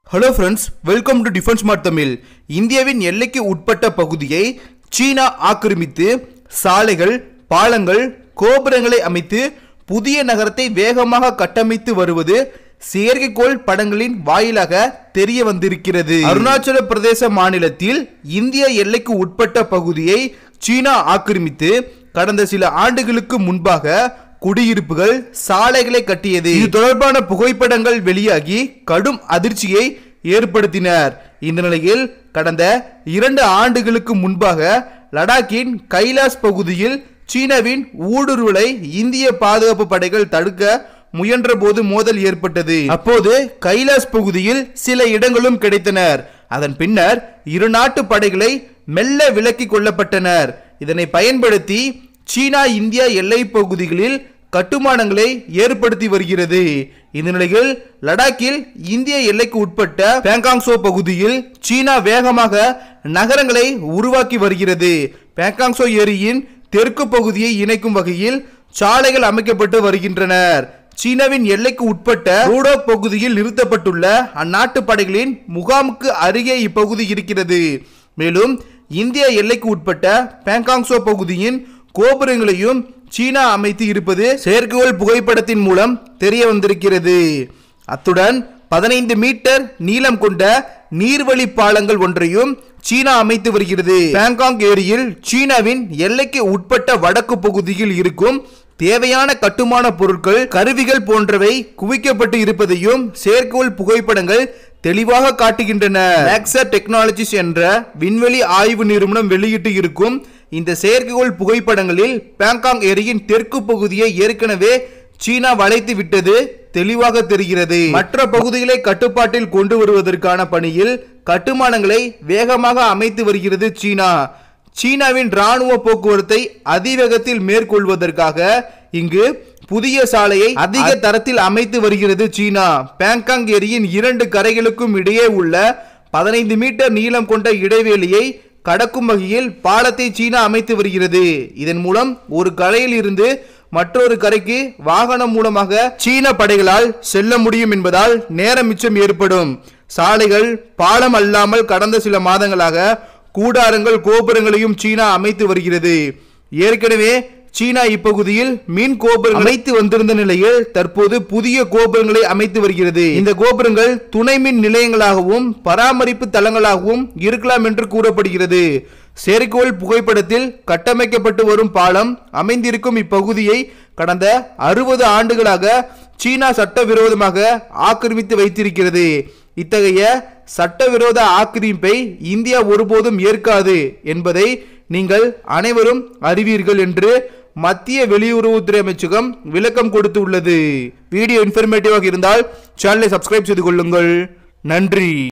hello friends welcome to defence smart Tamil இந்தியாவின் எல்லைக்கு உட்பட்ட பகுதியை சீனா ஆக்கிரமித்து சாலைகள் பாலங்கள் கோபுரங்களை அமைத்து புதிய நகரத்தை வேகமாக கட்டமைத்து வருவது செயற்கைக்கோள் படங்களின் வாயிலாக தெரிய வந்திருக்கிறது அருணாச்சல பிரதேச மாநிலத்தில் இந்திய எல்லைக்கு உட்பட்ட பகுதியை சீனா ஆக்கிரமித்து கடந்த சில ஆண்டுகளுக்கு முன்பாக குடியிருப்புகள் சாலைகளை கட்டியது இது தொடர்பான புகைப்படங்கள் வெளியாகி கடும் அதிர்ச்சியை ஏற்படுத்தினர் இந்த நிலையில் கடந்த இரண்டு ஆண்டுகளுக்கு முன்பாக லடாக்கின் கைலாஸ் பகுதியில் சீனாவின் ஊடுருவலை இந்திய பாதுகாப்பு படைகள் தடுக்க முயன்றபோது மோதல் ஏற்பட்டது அப்போது கைலாஸ் பகுதியில் சில இடங்களும் கிடைத்தனர் அதன் பின்னர் இரு நாட்டு படைகளை மெல்ல விலக்கிக் கொள்ளப்பட்டனர் இதனை பயன்படுத்தி சீனா இந்தியா எல்லை பகுதிகளில் கட்டுமானங்களை ஏற்படுத்தி வருகிறது இந்த நிலையில் லடாக்கில் இந்திய எல்லைக்கு உட்பட்ட பேங்காங்சோ பகுதியில் சீனா வேகமாக நகரங்களை உருவாக்கி வருகிறது பேங்காங்சோ ஏரியின் தெற்கு பகுதியை இணைக்கும் வகையில் சாலைகள் அமைக்கப்பட்டு வருகின்றனர் சீனாவின் எல்லைக்கு உட்பட்ட ரூடோ பகுதியில் நிறுத்தப்பட்டுள்ள அந்நாட்டு படைகளின் முகாமுக்கு அருகே இப்பகுதி இருக்கிறது மேலும் இந்திய எல்லைக்கு உட்பட்ட பேங்காங்சோ பகுதியின் கோபுரங்களையும் சீனா அமைத்து இருப்பது செயற்கைக்கோள் புகைப்படத்தின் மூலம் தெரிய வந்திருக்கிறது அத்துடன் பதினைந்து மீட்டர் நீளம் கொண்ட நீர்வழி பாலங்கள் ஒன்றையும் சீனா அமைத்து வருகிறது பேங்காங் ஏரியில் சீனாவின் எல்லைக்கு உட்பட்ட வடக்கு பகுதியில் இருக்கும் தேவையான கட்டுமான பொருட்கள் கருவிகள் போன்றவை குவிக்கப்பட்டு இருப்பதையும் செயற்கைக்கோள் புகைப்படங்கள் தெளிவாக காட்டுகின்றன ஆக்சர் டெக்னாலஜிஸ் என்ற விண்வெளி ஆய்வு நிறுவனம் வெளியிட்டு இருக்கும் இந்த செயற்கைக்கோள் புகைப்படங்களில் பேங்காங் ஏரியின் தெற்கு பகுதியை ஏற்கனவே சீனா வளைத்து விட்டது தெளிவாக தெரிகிறது மற்ற பகுதிகளை கட்டுப்பாட்டில் கொண்டு வருவதற்கான பணியில் கட்டுமானங்களை வேகமாக அமைத்து வருகிறது சீனா சீனாவின் ராணுவ போக்குவரத்தை அதிவேகத்தில் மேற்கொள்வதற்காக இங்கு புதிய சாலையை அதிக தரத்தில் அமைத்து வருகிறது சீனா பேங்காங் ஏரியின் இரண்டு கரைகளுக்கும் இடையே உள்ள பதினைந்து மீட்டர் நீளம் கொண்ட இடைவெளியை கடக்கும் வகையில் பாலத்தை சீனா அமைத்து வருகிறது இதன் மூலம் ஒரு கரையில் இருந்து மற்றொரு கரைக்கு வாகனம் மூலமாக சீன படைகளால் செல்ல முடியும் என்பதால் நேரம் மிச்சம் ஏற்படும் சாலைகள் பாலம் அல்லாமல் கடந்த சில மாதங்களாக கூடாரங்கள் கோபுரங்களையும் சீனா அமைத்து வருகிறது ஏற்கனவே சீனா இப்பகுதியில் மீன் கோபுரங்கள் அமைத்து வந்திருந்த நிலையில் தற்போது புதிய கோபுரங்களை அமைத்து வருகிறது இந்த கோபுரங்கள் துணை மின் நிலையங்களாகவும் பராமரிப்பு தளங்களாகவும் இருக்கலாம் என்று கூறப்படுகிறது செயற்கைக்கோள் புகைப்படத்தில் கட்டமைக்கப்பட்டு வரும் பாலம் அமைந்திருக்கும் இப்பகுதியை கடந்த அறுபது ஆண்டுகளாக சீனா சட்டவிரோதமாக ஆக்கிரமித்து வைத்திருக்கிறது இத்தகைய சட்டவிரோத ஆக்கிரமிப்பை இந்தியா ஒருபோதும் ஏற்காது என்பதை நீங்கள் அனைவரும் அறிவீர்கள் என்று மத்திய வெளியுறவுத்துறை அமைச்சகம் விளக்கம் கொடுத்து உள்ளது வீடியோ இன்ஃபர்மேட்டிவாக இருந்தால் சேனலை சப்ஸ்கிரைப் செய்து கொள்ளுங்கள் நன்றி